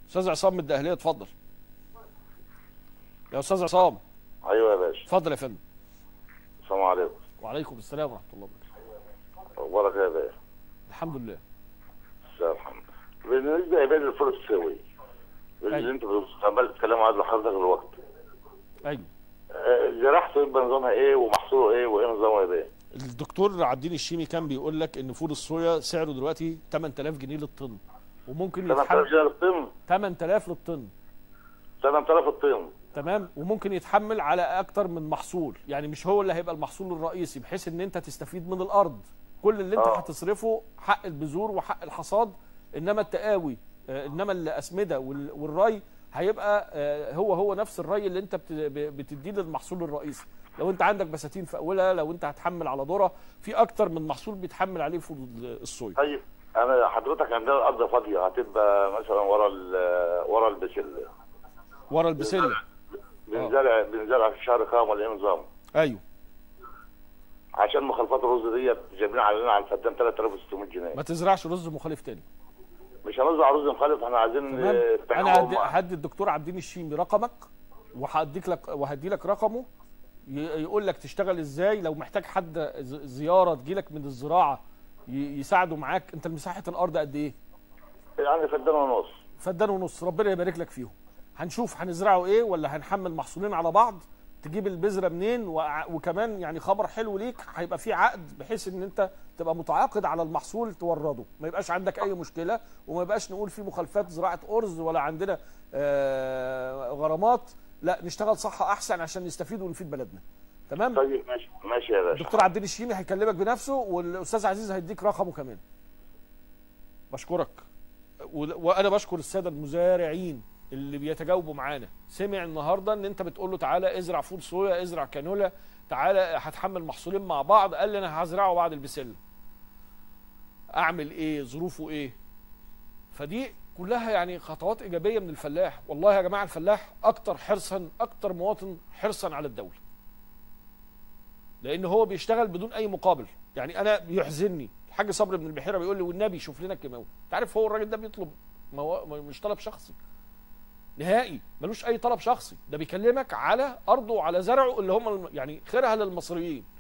استاذ عصام من الدقهليه اتفضل يا استاذ عصام ايوه يا باشا اتفضل يا فندم السلام عليكم وعليكم السلام ورحمه الله وبركاته اخبارك إيه يا باشا الحمد لله مساء الحمد بالنسبه لعباد الفول السوي اللي انت عمال تتكلم عنه لحضرتك الوقت ايوه آه، جراحته يبقى نظامها ايه ومحصوله ايه وايه نظامها ايه بقى؟ الدكتور عبدين الشيمي كان بيقول لك ان فول الصويا سعره دلوقتي 8000 جنيه للطن وممكن 8000 يتحمل جنيه للطن 8000 للطن 8000 الطن تمام وممكن يتحمل على اكتر من محصول يعني مش هو اللي هيبقى المحصول الرئيسي بحيث ان انت تستفيد من الارض كل اللي انت آه. هتصرفه حق البذور وحق الحصاد انما التقاوي آه، انما الاسمده وال- والري هيبقى آه، هو هو نفس الري اللي انت بت- ب- بتديه للمحصول الرئيسي لو انت عندك بساتين في اولها لو انت هتحمل على ذره في اكتر من محصول بيتحمل عليه فول الصويا طيب انا حضرتك عندنا الارض فاضيه هتبقى مثلا ورا ال- ورا البسله ورا البسله بنزرع بنزرع في شهر كام ولا ايه نظام؟ ايوه عشان مخالفات الرز ديت جايبين علينا على الفدان 3600 جنيه ما تزرعش رز مخالف تاني مش هنزرع رز مخالف احنا عايزين تمام آه، انا تنوع هدي, مع- هدي الدكتور عبدين الشيمي رقمك وهديك لك وهدي لك رقمه ي- يقول لك تشتغل ازاي لو محتاج حد ز- زياره تجيلك من الزراعه ي- يساعده معاك انت مساحه الارض قد ايه يعني فدان ونص فدان ونص ربنا يبارك لك فيهم هنشوف هنزرعه ايه ولا هنحمل محصولين على بعض تجيب البذره منين وع- وكمان يعني خبر حلو ليك هيبقى في عقد بحيث ان انت تبقى متعاقد على المحصول تورده ما يبقاش عندك اي مشكله وما يبقاش نقول في مخالفات زراعه ارز ولا عندنا آه، غرامات لا نشتغل صح احسن عشان نستفيد ونفيد بلدنا تمام طيب ماشي ماشي يا باشا الدكتور عبد الشيمي هيكلمك بنفسه والاستاذ عزيز هيديك رقمه كمان بشكرك و- وانا بشكر الساده المزارعين اللي بيتجاوبوا معانا سمع النهارده ان انت بتقول له تعالى ازرع فول صويا ازرع كانولا تعالى هتحمل محصولين مع بعض قال لي انا هزرعه بعد البسله اعمل ايه ظروفه ايه فدي كلها يعني خطوات ايجابيه من الفلاح والله يا جماعه الفلاح اكتر حرصا اكتر مواطن حرصا على الدوله لان هو بيشتغل بدون اي مقابل يعني انا بيحزنني الحاج صبري بن البحيره بيقول لي والنبي شوف لنا الكيماوي انت عارف هو الراجل ده بيطلب مو... مش طلب شخصي نهائي ملوش اي طلب شخصي ده بيكلمك على ارضه وعلى زرعه اللي هم الم- يعني خيرها للمصريين